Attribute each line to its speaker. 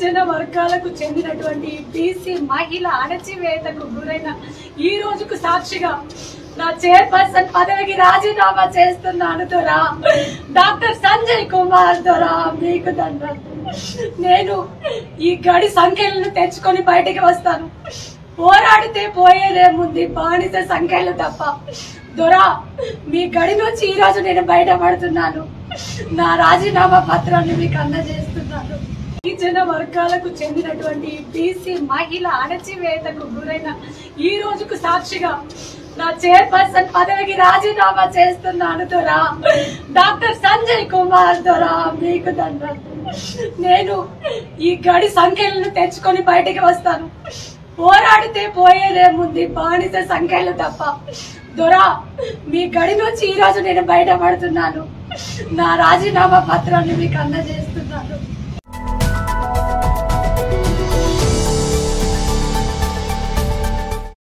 Speaker 1: గిరిజన వర్గాలకు చెందినటువంటి బీసీ మహిళ అణచివేతకు గురైన ఈ రోజుకు సాక్షిగా నా చైర్పర్సన్ పదవికి రాజీనామా చేస్తున్నాను దొరా డాక్టర్ సంజయ్ కుమార్ దొరా మీకు దండం నేను ఈ గడి సంఖ్యలను తెచ్చుకొని బయటికి వస్తాను పోరాడితే పోయేదేముంది బానిస సంఖ్యలు తప్ప దొరా మీ గడి నుంచి ఈ రోజు నేను బయటపడుతున్నాను నా రాజీనామా పత్రాన్ని మీకు అందజేస్తున్నాను గిరిజన వర్గాలకు చెందినటువంటి బీసీ మహిళ అణచివేతకు గురైన ఈ రోజుకు సాక్షిగా నా చైర్పర్సన్ పదవికి రాజీనామా చేస్తున్నాను దొరా డాక్టర్ సంజయ్ కుమార్ దొరా మీకు దండం నేను ఈ గడి సంఖ్యలను తెచ్చుకొని బయటికి వస్తాను పోరాడితే పోయేదేముంది బానిస సంఖ్యలు తప్ప దొరా మీ గడి నుంచి ఈ రోజు నేను బయటపడుతున్నాను నా రాజీనామా పత్రాన్ని మీకు అందజేస్తున్నాను